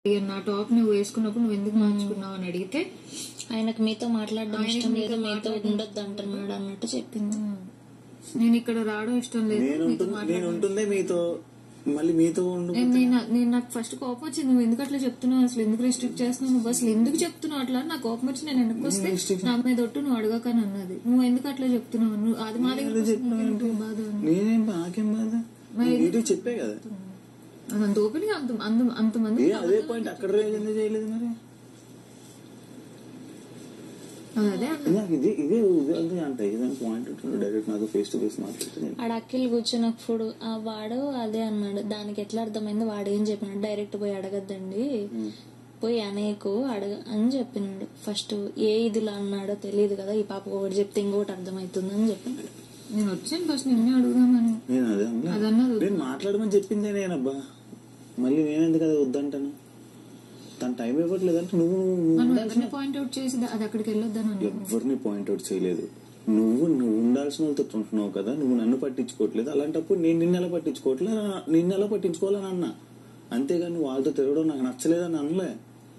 నా టాప్ నువ్వు వేసుకున్నప్పుడు నువ్వు ఎందుకు మార్చుకున్నావు అని అడిగితే ఆయనకు మీతో మాట్లాడడం ఇష్టం లేదు మీతో ఉండొద్దు అంటున్నాడు అన్నట్టు చెప్పింది నేను ఇక్కడ రావడం ఇష్టం లేదు నేను ఉంటుంది నేను ఉంటుందే మీతో మళ్ళీ మీతో ఉండు నేను నేను- నేను నాకు ఫస్ట్ కోపం వచ్చింది నువ్వు ఎందుకు అట్లా చెప్తున్నావు అసలు ఎందుకు రెస్ట్రిక్ట్ చేస్తున్నావు నువ్వు అసలు ఎందుకు చెప్తున్నావు అట్లా నాకు కోపం వచ్చి నేను వెనక్కి వస్తే నా మీద ఒట్టు నువ్వు అడగకని అన్నది నువ్వు ఎందుకు అట్లా చెప్తున్నావు నువ్వు అది మా దగ్గర ఎందుకు బాధ అని. నేనేం నాకేం బాధ నీతో చెప్పే కదా అది అంత ఓపెన్ గా అంత అంత అంతమంది ఏ అదే పాయింట్ అక్కడ రేజ్ ఎందుకు చేయలేదు మరి అది అదే నాకు ఇది ఇదే ఇదే అంటే ఏదైనా పాయింట్ ఉంటుంది డైరెక్ట్ నాతో ఫేస్ టు ఫేస్ మాట్లాడితే నేను ఆడ అఖిల్ కూర్చున్నప్పుడు ఆ వాడు అదే అన్నాడు దానికి ఎట్లా అర్థమైంది వాడు ఏం చెప్పినాడు డైరెక్ట్ పోయి అడగద్దండి పోయి అనేకు అడగ అని చెప్పినాడు ఫస్ట్ ఏ ఇదిలా అన్నాడో తెలియదు కదా ఈ పాప ఒకటి చెప్తే ఇంకొకటి అర్థమవుతుంది అని చెప్పినాడు నేను వచ్చాను ఫస్ట్ నిన్నే అడుగుదామని నేను అదే అనలే. అదన్నది నేను మాట్లాడమని చెప్పిందే నేనబ్బా మళ్ళీ నేనెందుకు అది వద్దంటాను తన టైం ఇవ్వట్లేదంటే నువ్వు మనం ఎవరిని పాయింట్ అవుట్ చేసి అది అక్కడికి వెళ్ళొద్దని అన్నాను ఎవరిని పాయింట్అవుట్ చేయలేదు నువ్వు నువ్వు ఉండాల్సిన వాళ్ళతో ఉంటున్నావు కదా నువ్వు నన్ను పట్టించుకోవట్లేదు అలాంటప్పుడు నేను నిన్ను ఎలా పట్టించుకోవట్లేదు నిన్ను ఎలా పట్టించుకోవాలని అన్నా అంతేగాని నువ్వు వాళ్ళతో తిరగడం నాకు నచ్చలేదని అనలే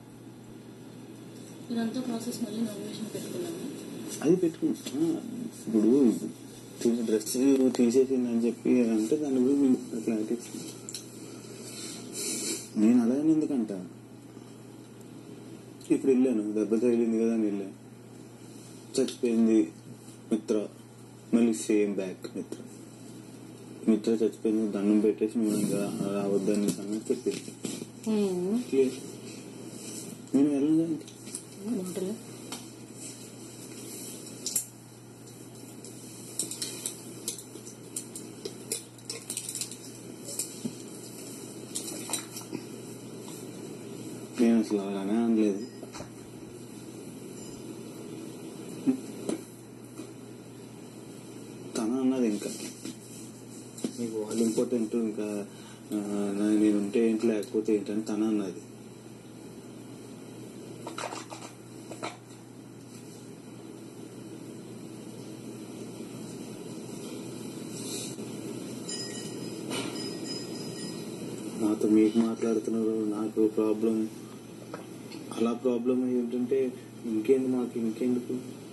ఇదంతా ప్రాసెస్ మళ్ళీ నోవేషన్ పెట్టుకున్నాము అది పెట్టుకు ఆ, ఇప్పుడు తీసి డ్రెస్ తీసేసింది అని చెప్పి అంటే దాని గురించి క్లారిటీ ఇచ్చింది. నేను అలాగే ఎందుకంట ఇప్పుడు వెళ్ళాను దెబ్బ తగిలింది కదా అని వెళ్ళాను చచ్చిపోయింది మిత్ర మళ్ళీ సేమ్ బ్యాక్ మిత్ర మిత్ర చచ్చిపోయింది దండం పెట్టేసి మేము ఇంకా రావద్దని సంగతి చెప్పింది Clear. నేను వెళ్ళను దానికి నేను అసలు అలానే అనలేదు తన అన్నది ఇంకా నీకు వాళ్ళు ఇంపార్టెంట్ ఇంకా ఆ, నా- నేను ఉంటే ఏంటి లేకపోతే ఏంటని తన అన్నది నాతో మీకు మాట్లాడుతున్నారు నాకు ప్రాబ్లం అలా ప్రాబ్లం ఏంటంటే ఇంకేంది మాకు ఇంకెందుకు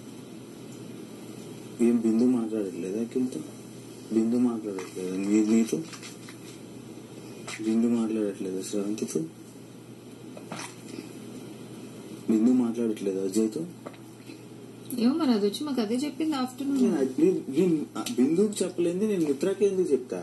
ఏం బిందు మాట్లాడట్లేదా కింద బిందు మాట్లాడట్లేదా నీ నీతో బిందు మాట్లాడట్లేదా శ్రవంతితో బిందు మాట్లాడట్లేదా అజయ్తో ఏమో మరి అది వచ్చి మాకు అదే చెప్పింది ఆఫ్టర్నూన్ నేను అది- నేను బిందుకు చెప్పలేంది నేను మిత్రకి ఎందుకు చెప్తా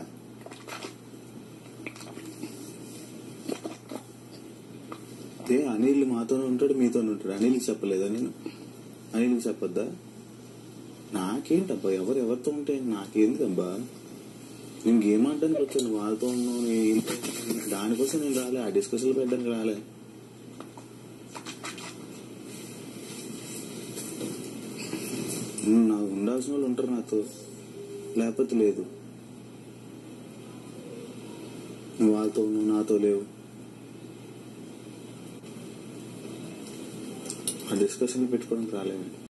ఏ అనిల్ మాతోనే ఉంటాడు మీతోనే ఉంటాడు అనిల్కి చెప్పలేదా నేను అనిల్కి చెప్పొద్దా నాకేంటబ్బా ఎవరు ఎవరితో ఉంటే నాకేందుకబ్బా నేను గేమ్ ఆడడానికి వచ్చాను వాళ్ళతో ఉన్నాను నేను వీళ్ళతో ఉన్నాను. దానికోసం నేను రాలే ఆ డిస్కషన్లు పెట్టడానికి రాలే ఉమ్, నాకు ఉండాల్సిన వాళ్ళు ఉంటారు నాతో లేకపోతే లేదు నువ్వు వాళ్ళతో ఉన్నావు నాతో లేవు ఆ డిస్కషన్ పెట్టుకోవడానికి రాలేదు